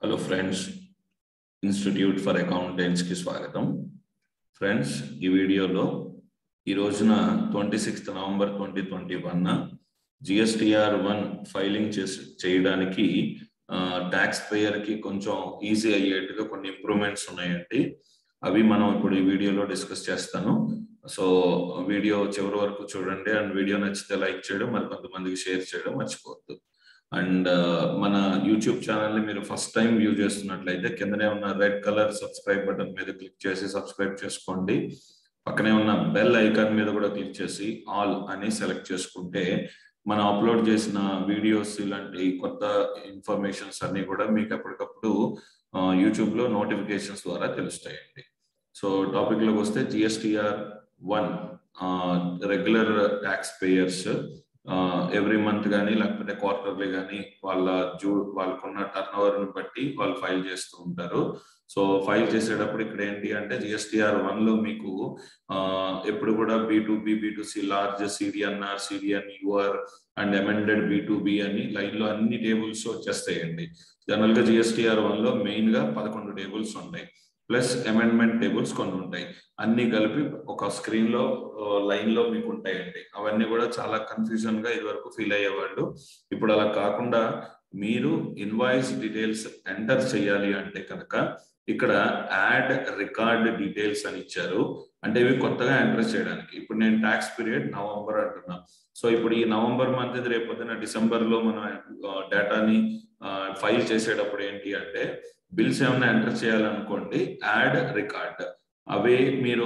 hello friends institute for అకౌంటెంట్స్కి స్వాగతం friends ఈ వీడియోలో ఈ రోజున twenty sixth November twenty twenty one GSTR one filing చేసి చేయడానికి ట్యాక్స్ పేయర్కి కొంచెం ఈజీ అయ్యేట్టుగా కొన్ని ఇంప్రూవ్మెంట్స్ ఉన్నాయండి అవి మనం ఇప్పుడు ఈ వీడియోలో డిస్కస్ చేస్తాను సో వీడియో చివరి వరకు చూడండి అండ్ వీడియో నచ్చితే లైక్ చేయడం మరి కొంతమందికి షేర్ చేయడం మర్చిపోవద్దు అండ్ మన యూట్యూబ్ ఛానల్ ని మీరు ఫస్ట్ టైం వ్యూ చేస్తున్నట్లయితే కిందనే ఉన్న రెడ్ కలర్ సబ్స్క్రైబ్ బటన్ మీద క్లిక్ చేసి సబ్స్క్రైబ్ చేసుకోండి పక్కనే ఉన్న బెల్ ఐకాన్ మీద కూడా క్లిక్ చేసి ఆల్ అని సెలెక్ట్ చేసుకుంటే మనం అప్లోడ్ చేసిన వీడియోస్ ఇలాంటి కొత్త ఇన్ఫర్మేషన్స్ అన్ని కూడా మీకు ఎప్పటికప్పుడు యూట్యూబ్ లో నోటిఫికేషన్స్ ద్వారా తెలుస్తాయండి సో టాపిక్ లోకి వస్తే GSTR one regular tax payers every month కానీ లేకపోతే క్వార్టర్లీ కానీ వాళ్ళ జూ వాళ్ళకున్న టర్న్ ఓవర్ని బట్టి వాళ్ళు ఫైల్ చేస్తూ ఉంటారు సో ఫైల్ చేసేటప్పుడు ఇక్కడ ఏంటి అంటే జిఎస్టిఆర్ వన్ లో మీకు ఎప్పుడు కూడా B to B B to C large CDNR CDN UR and amended B to B అని లైన్ లో అన్ని టేబుల్స్ వచ్చేస్తాయండి జనరల్ గా జిఎస్టిఆర్ వన్ లో మెయిన్ గా పదకొండు టేబుల్స్ ఉంటాయి ప్లస్ అమెండ్మెంట్ టేబుల్స్ కొన్ని ఉంటాయి అన్ని కలిపి ఒక స్క్రీన్ లో లైన్ లో మీకు ఉంటాయండి అవన్నీ కూడా చాలా కన్ఫ్యూజన్ గా ఇదివరకు ఫీల్ అయ్యేవాళ్ళు ఇప్పుడు అలా కాకుండా మీరు ఇన్వాయిస్ డీటెయిల్స్ ఎంటర్ చేయాలి అంటే కనుక ఇక్కడ యాడ్ రికార్డ్ డీటెయిల్స్ అని ఇచ్చారు అంటే ఇవి కొత్తగా ఎంటర్ చేయడానికి ఇప్పుడు నేను ట్యాక్స్ పీరియడ్ నవంబర్ అంటున్నా సో ఇప్పుడు ఈ నవంబర్ మంత్ ఇది రేపు పొద్దున డిసెంబర్ లో మన డేటాని ఫైల్ చేసేటప్పుడు ఏంటి అంటే బిల్స్ ఏమైనా ఎంటర్ చేయాలనుకోండి యాడ్ రికార్డ్ అవే మీరు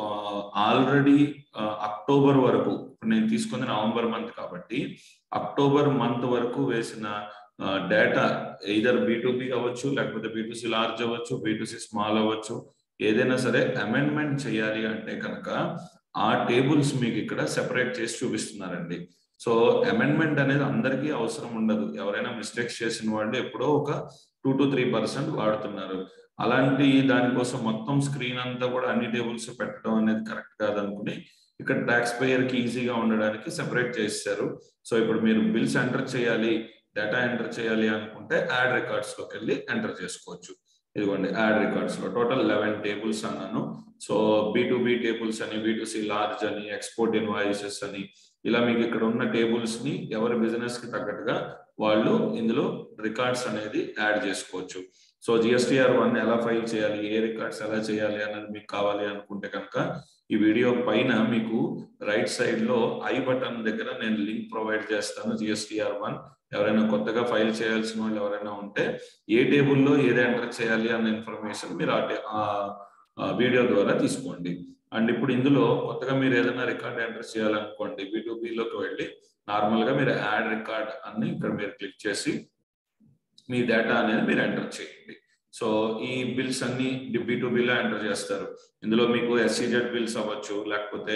ఆల్రెడీ అక్టోబర్ వరకు ఇప్పుడు నేను తీసుకుంది నవంబర్ మంత్ కాబట్టి అక్టోబర్ మంత్ వరకు వేసిన డేటా ఇదర్ బి అవ్వచ్చు లేకపోతే బీటూసి లార్జ్ అవ్వచ్చు బీటూసి స్మాల్ అవ్వచ్చు ఏదైనా సరే అమెండ్మెంట్ చేయాలి అంటే కనుక ఆ టేబుల్స్ మీకు ఇక్కడ సెపరేట్ చేసి చూపిస్తున్నారండి సో అమెండ్మెంట్ అనేది అందరికీ అవసరం ఉండదు ఎవరైనా మిస్టేక్స్ చేసిన వాళ్ళు ఎప్పుడో ఒక టూ టు త్రీ పర్సెంట్ వాడుతున్నారు అలాంటి దానికోసం మొత్తం స్క్రీన్ అంతా కూడా అన్ని టేబుల్స్ పెట్టడం అనేది కరెక్ట్ కాదనుకుని ఇక్కడ ట్యాక్స్ పేయర్ కి ఈజీగా ఉండడానికి సెపరేట్ చేశారు సో ఇప్పుడు మీరు బిల్స్ ఎంటర్ చేయాలి డేటా ఎంటర్ చేయాలి అనుకుంటే యాడ్ రికార్డ్స్ లోకి వెళ్ళి ఎంటర్ చేసుకోవచ్చు ఇదిగోండి యాడ్ రికార్డ్స్ లో టోటల్ లెవెన్ టేబుల్స్ అన్నాను so B to B tables అని బి టు సి లార్జ్ అని ఎక్స్పోర్ట్ ఇన్వాయిసెస్ అని ఇలా మీకు ఇక్కడ ఉన్న టేబుల్స్ ని ఎవరి బిజినెస్ కి తగ్గట్టుగా వాళ్ళు ఇందులో రికార్డ్స్ అనేది యాడ్ చేసుకోవచ్చు సో జిఎస్టిఆర్ వన్ ఎలా ఫైల్ చేయాలి ఏ రికార్డ్స్ ఎలా చేయాలి అన్నది మీకు కావాలి అనుకుంటే కనుక ఈ వీడియో పైన మీకు రైట్ సైడ్ లో ఐ బటన్ దగ్గర నేను లింక్ ప్రొవైడ్ చేస్తాను జిఎస్టిఆర్ వన్ ఎవరైనా కొత్తగా ఫైల్ చేయాల్సిన వాళ్ళు ఎవరైనా ఉంటే ఏ టేబుల్లో ఏది ఎంటర్ చేయాలి అన్న ఇన్ఫర్మేషన్ మీరు ఆ వీడియో ద్వారా తీసుకోండి అండ్ ఇప్పుడు ఇందులో కొత్తగా మీరు ఏదైనా రికార్డ్ ఎంటర్ చేయాలనుకోండి బీలోకి వెళ్ళి నార్మల్ గా మీరు యాడ్ రికార్డ్ అని ఇక్కడ మీరు క్లిక్ చేసి మీ డేటా అనేది మీరు ఎంటర్ చేయండి సో ఈ బిల్స్ అన్ని బి టు బిలో ఎంటర్ చేస్తారు ఇందులో మీకు ఎస్సీజెడ్ బిల్స్ అవ్వచ్చు లేకపోతే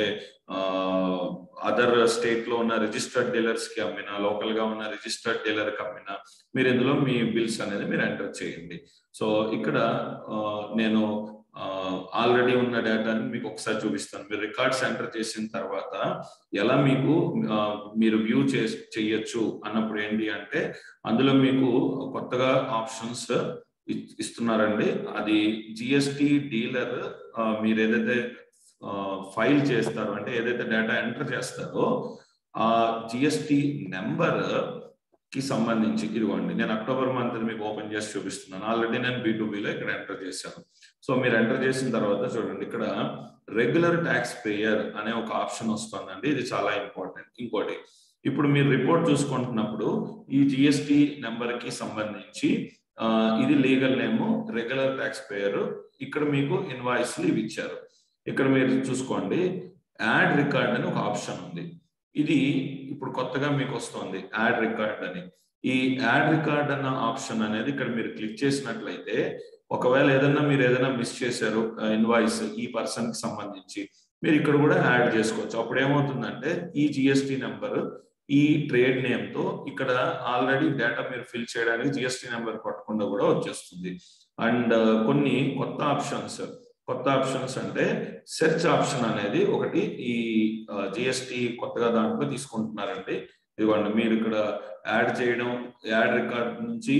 అదర్ స్టేట్ లో ఉన్న రిజిస్టర్డ్ డీలర్స్ కి అమ్మినా లోకల్ గా ఉన్న రిజిస్టర్డ్ డీలర్ కి అమ్మినా మీరు ఇందులో మీ బిల్స్ అనేది మీరు ఎంటర్ చేయండి సో ఇక్కడ నేను ఆల్రెడీ ఉన్న డేటాని మీకు ఒకసారి చూపిస్తాను మీరు రికార్డ్స్ ఎంటర్ చేసిన తర్వాత ఎలా మీకు మీరు వ్యూ చేయొచ్చు అన్నప్పుడు ఏంటి అంటే అందులో మీకు కొత్తగా ఆప్షన్స్ ఇస్తున్నారండి అది జిఎస్టి డీలర్ మీరు ఏదైతే ఫైల్ చేస్తారో అంటే ఏదైతే డేటా ఎంటర్ చేస్తారో ఆ జిఎస్టి నెంబర్ కి సంబంధించి ఇదిగోండి నేను అక్టోబర్ మంత్ మీకు ఓపెన్ చేసి చూపిస్తున్నాను ఆల్రెడీ నేను బీలో ఇక్కడ ఎంటర్ చేశాను సో మీరు ఎంటర్ చేసిన తర్వాత చూడండి ఇక్కడ రెగ్యులర్ ట్యాక్స్ పేయర్ అనే ఒక ఆప్షన్ వస్తుందండి ఇది చాలా ఇంపార్టెంట్ ఇంకోటి ఇప్పుడు మీరు రిపోర్ట్ చూసుకుంటున్నప్పుడు ఈ జిఎస్టి నెంబర్ కి సంబంధించి ఇది legal name regular tax payer ఇక్కడ మీకు ఇన్వాయిస్లు ఇవి ఇచ్చారు ఇక్కడ మీరు చూసుకోండి యాడ్ రికార్డ్ అని ఒక ఆప్షన్ ఉంది ఇది ఇప్పుడు కొత్తగా మీకు వస్తుంది యాడ్ రికార్డ్ అని ఈ యాడ్ రికార్డ్ అన్న ఆప్షన్ అనేది ఇక్కడ మీరు క్లిక్ చేసినట్లయితే ఒకవేళ ఏదన్నా మీరు ఏదైనా మిస్ చేశారు ఇన్వాయిస్ ఈ పర్సన్ కి సంబంధించి మీరు ఇక్కడ కూడా యాడ్ చేసుకోవచ్చు అప్పుడు ఏమవుతుందంటే ఈ జిఎస్టి నెంబర్ ఈ ట్రేడ్ నేమ్ తో ఇక్కడ ఆల్రెడీ డేటా మీరు ఫిల్ చేయడానికి జిఎస్టి నెంబర్ కొట్టకుండా కూడా వచ్చేస్తుంది అండ్ కొన్ని కొత్త ఆప్షన్స్ కొత్త ఆప్షన్స్ అంటే సెర్చ్ ఆప్షన్ అనేది ఒకటి ఈ జిఎస్టి కొత్తగా దాంట్లో తీసుకుంటున్నారండి ఇదిగోండి మీరు ఇక్కడ యాడ్ చేయడం యాడ్ రికార్డ్ నుంచి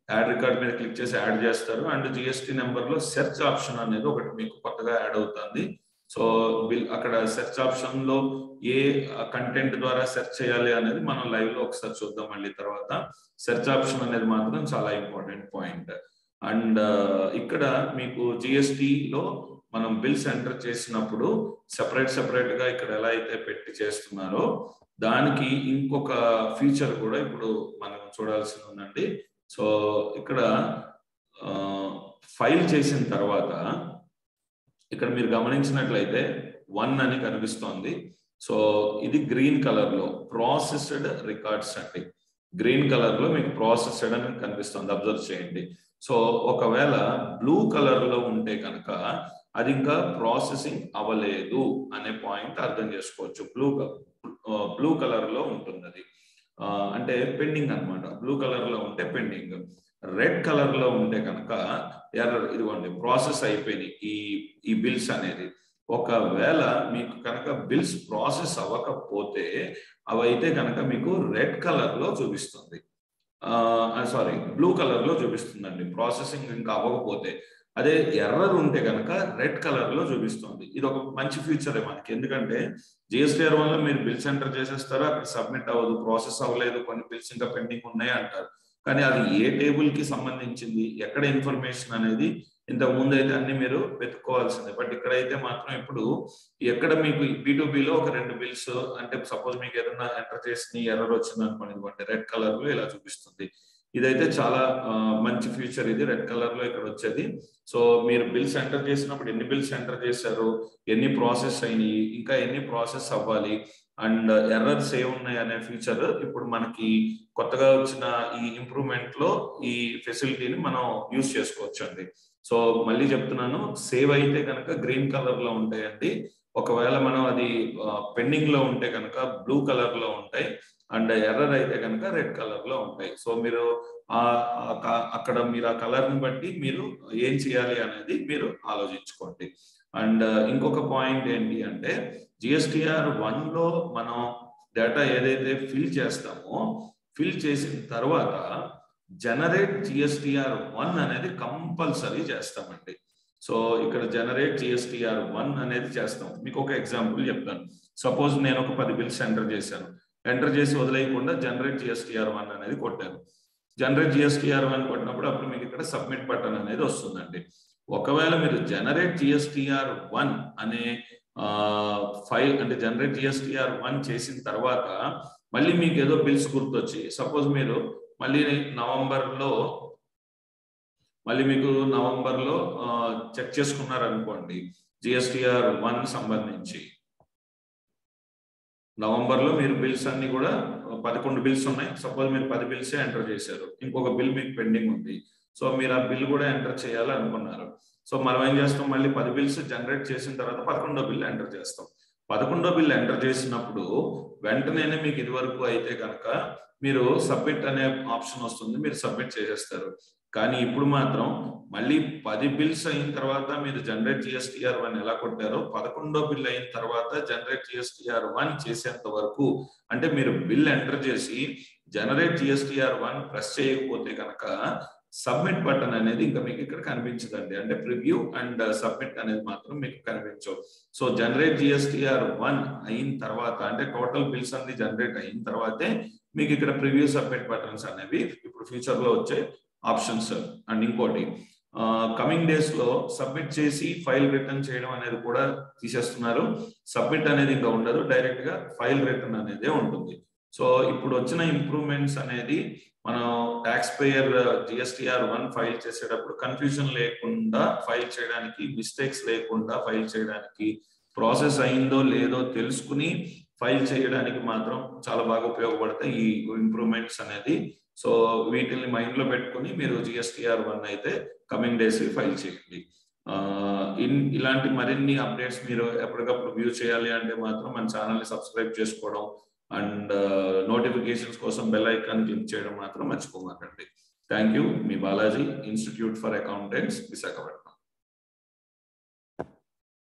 యాడ్ రికార్డ్ మీద క్లిక్ చేసి యాడ్ చేస్తారు అండ్ జిఎస్టీ నెంబర్ లో సెర్చ్ ఆప్షన్ అనేది ఒకటి మీకు కొత్తగా యాడ్ అవుతుంది సో బిల్ అక్కడ సెర్చ్ ఆప్షన్ లో ఏ కంటెంట్ ద్వారా సెర్చ్ చేయాలి అనేది మనం లైవ్ లో ఒకసారి చూద్దాం మళ్ళీ తర్వాత సెర్చ్ ఆప్షన్ అనేది మాత్రం చాలా ఇంపార్టెంట్ పాయింట్ అండ్ ఇక్కడ మీకు జిఎస్టిలో మనం బిల్స్ ఎంటర్ చేసినప్పుడు సెపరేట్ సెపరేట్ గా ఇక్కడ ఎలా అయితే పెట్టి చేస్తున్నారో దానికి ఇంకొక ఫీచర్ కూడా ఇప్పుడు మనం చూడాల్సి ఉందండి సో ఇక్కడ ఫైల్ చేసిన తర్వాత ఇక్కడ మీరు గమనించినట్లయితే వన్ అని కనిపిస్తోంది సో ఇది గ్రీన్ కలర్ లో ప్రాసెస్డ్ రికార్డ్స్ అండి గ్రీన్ కలర్ లో మీకు ప్రాసెస్డ్ అని కనిపిస్తుంది అబ్జర్వ్ చేయండి సో ఒకవేళ బ్లూ కలర్ లో ఉంటే కనుక అది ఇంకా ప్రాసెసింగ్ అవ్వలేదు అనే పాయింట్ అర్థం చేసుకోవచ్చు బ్లూ బ్లూ కలర్ లో ఉంటుంది అది అంటే పెండింగ్ అనమాట బ్లూ కలర్ లో ఉంటే పెండింగ్ రెడ్ కలర్ లో ఉంటే కనుక ఎర్ర ఇదిగోండి ప్రాసెస్ అయిపోయింది ఈ ఈ బిల్స్ అనేది ఒకవేళ మీకు కనుక బిల్స్ ప్రాసెస్ అవ్వకపోతే అవైతే కనుక మీకు రెడ్ కలర్ లో చూపిస్తుంది సారీ బ్లూ కలర్ లో చూపిస్తుందండి ప్రాసెసింగ్ ఇంకా అవ్వకపోతే అదే ఎర్రర్ ఉంటే కనుక రెడ్ కలర్ లో చూపిస్తుంది ఇది ఒక మంచి ఫీచరే మనకి ఎందుకంటే జిఎస్టీఆర్ వల్ల మీరు బిల్స్ ఎంటర్ చేసేస్తారు అక్కడ సబ్మిట్ అవ్వదు ప్రాసెస్ అవ్వలేదు కొన్ని బిల్స్ ఇంకా పెండింగ్ ఉన్నాయి అంటారు కానీ అది ఏ టేబుల్ కి సంబంధించింది ఎక్కడ ఇన్ఫర్మేషన్ అనేది ఇంతకు ముందు అయితే అన్ని మీరు వెతుక్కోవాల్సిందే బట్ ఇక్కడైతే మాత్రం ఇప్పుడు ఎక్కడ మీకు బీటూబీలో ఒక రెండు బిల్స్ అంటే సపోజ్ మీకు ఏదైనా ఎంటర్ చేసి ఎర్రర్ వచ్చింది అనుకోండి రెడ్ కలర్ లో ఇలా చూపిస్తుంది ఇదైతే చాలా మంచి ఫ్యూచర్ ఇది రెడ్ కలర్ లో ఇక్కడ వచ్చేది సో మీరు బిల్స్ ఎంటర్ చేసినప్పుడు ఎన్ని బిల్స్ ఎంటర్ చేశారు ఎన్ని ప్రాసెస్ అయినాయి ఇంకా ఎన్ని ప్రాసెస్ అవ్వాలి అండ్ ఎర్రర్స్ ఏ ఉన్నాయి అనే ఫీచర్ ఇప్పుడు మనకి కొత్తగా వచ్చిన ఈ ఇంప్రూవ్మెంట్ లో ఈ ఫెసిలిటీని మనం యూజ్ చేసుకోవచ్చు అండి సో మళ్ళీ చెప్తున్నాను సేవ్ అయితే కనుక గ్రీన్ కలర్ లో ఉంటాయండి ఒకవేళ మనం అది పెండింగ్ లో ఉంటే కనుక బ్లూ కలర్ లో ఉంటాయి అండ్ ఎర్రర్ అయితే కనుక రెడ్ కలర్ లో ఉంటాయి సో మీరు ఆ అక్కడ మీరు ఆ కలర్ ని బట్టి మీరు ఏం చేయాలి అనేది మీరు ఆలోచించుకోండి అండ్ ఇంకొక పాయింట్ ఏంటి అంటే జిఎస్టిఆర్ వన్ లో మనం డేటా ఏదైతే ఫిల్ చేస్తామో ఫిల్ చేసిన తర్వాత జనరేట్ జిఎస్టిఆర్ వన్ అనేది కంపల్సరీ చేస్తామండి సో ఇక్కడ జనరేట్ జిఎస్టిఆర్ వన్ అనేది చేస్తాం మీకు ఒక ఎగ్జాంపుల్ చెప్తాను సపోజ్ నేను ఒక పది బిల్స్ ఎంటర్ చేశాను ఎంటర్ చేసి వదిలేయకుండా జనరేట్ జిఎస్టిఆర్ వన్ అనేది కొట్టాను జనరేట్ జిఎస్టిఆర్ వన్ కొట్టినప్పుడు అప్పుడు మీకు ఇక్కడ సబ్మిట్ బటన్ అనేది వస్తుందండి ఒకవేళ మీరు జనరేట్ జిఎస్టిఆర్ వన్ అనే ఫైల్ అంటే జనరేట్ జిఎస్టిఆర్ వన్ చేసిన తర్వాత మళ్ళీ మీకు ఏదో బిల్స్ గుర్తొచ్చి సపోజ్ మీరు మళ్ళీ నవంబర్ లో మళ్ళీ మీకు నవంబర్ లో చెక్ చేసుకున్నారు అనుకోండి జిఎస్టిఆర్ వన్ సంబంధించి నవంబర్ లో మీరు బిల్స్ అన్ని కూడా పదకొండు బిల్స్ ఉన్నాయి సపోజ్ మీరు పది బిల్స్ ఎంటర్ చేశారు ఇంకొక బిల్ మీకు పెండింగ్ ఉంది సో మీరు ఆ బిల్ కూడా ఎంటర్ చేయాలి అనుకున్నారు సో మనం ఏం చేస్తాం మళ్ళీ పది బిల్స్ జనరేట్ చేసిన తర్వాత పదకొండో బిల్ ఎంటర్ చేస్తాం పదకొండో బిల్ ఎంటర్ చేసినప్పుడు వెంటనే మీకు ఇది వరకు అయితే కనుక మీరు సబ్మిట్ అనే ఆప్షన్ వస్తుంది మీరు సబ్మిట్ చేసేస్తారు కానీ ఇప్పుడు మాత్రం మళ్ళీ పది బిల్స్ అయిన తర్వాత మీరు జనరేట్ జిఎస్టిఆర్ వన్ ఎలా కొట్టారో పదకొండో బిల్ అయిన తర్వాత జనరేట్ జిఎస్టిఆర్ వన్ చేసేంత వరకు అంటే మీరు బిల్ ఎంటర్ చేసి జనరేట్ జిఎస్టిఆర్ వన్ ప్రెస్ చేయకపోతే కనుక సబ్మిట్ బటన్ అనేది ఇంకా మీకు ఇక్కడ కనిపించదండి అంటే ప్రివ్యూ అండ్ సబ్మిట్ అనేది మాత్రం మీకు కనిపించవు సో జనరేట్ జిఎస్టిఆర్ వన్ అయిన తర్వాత అంటే టోటల్ బిల్స్ అన్ని జనరేట్ అయిన తర్వాతే మీకు ఇక్కడ ప్రివ్యూ సబ్మిట్ బటన్స్ అనేవి ఇప్పుడు ఫ్యూచర్ లో వచ్చే ఆప్షన్స్ అండ్ ఇంకోటి కమింగ్ డేస్ లో సబ్మిట్ చేసి ఫైల్ రిటర్న్ చేయడం అనేది కూడా తీసేస్తున్నారు సబ్మిట్ అనేది ఇంకా ఉండదు డైరెక్ట్ గా ఫైల్ రిటర్న్ అనేదే ఉంటుంది సో ఇప్పుడు వచ్చిన ఇంప్రూవ్మెంట్స్ అనేది మనం tax payer GSTR one file చేసేటప్పుడు కన్ఫ్యూజన్ లేకుండా ఫైల్ చేయడానికి మిస్టేక్స్ లేకుండా ఫైల్ చేయడానికి ప్రాసెస్ అయిందో లేదో తెలుసుకుని ఫైల్ చేయడానికి మాత్రం చాలా బాగా ఉపయోగపడతాయి ఈ ఇంప్రూవ్మెంట్స్ అనేది సో వీటిని మైండ్ లో పెట్టుకుని మీరు జిఎస్టిఆర్ వన్ అయితే కమింగ్ డేస్ ఫైల్ చేయండి ఇన్ ఇలాంటి మరిన్ని అప్డేట్స్ మీరు ఎప్పటికప్పుడు వ్యూ చేయాలి అంటే మాత్రం మన ఛానల్ ని సబ్స్క్రైబ్ చేసుకోవడం అండ్ నోటిఫికేషన్స్ కోసం బెల్ ఐకాన్ క్లిక్ చేయడం మాత్రం మర్చిపోమాకండి థ్యాంక్ యూ మీ Balaji institute for accountants Visakhapatnam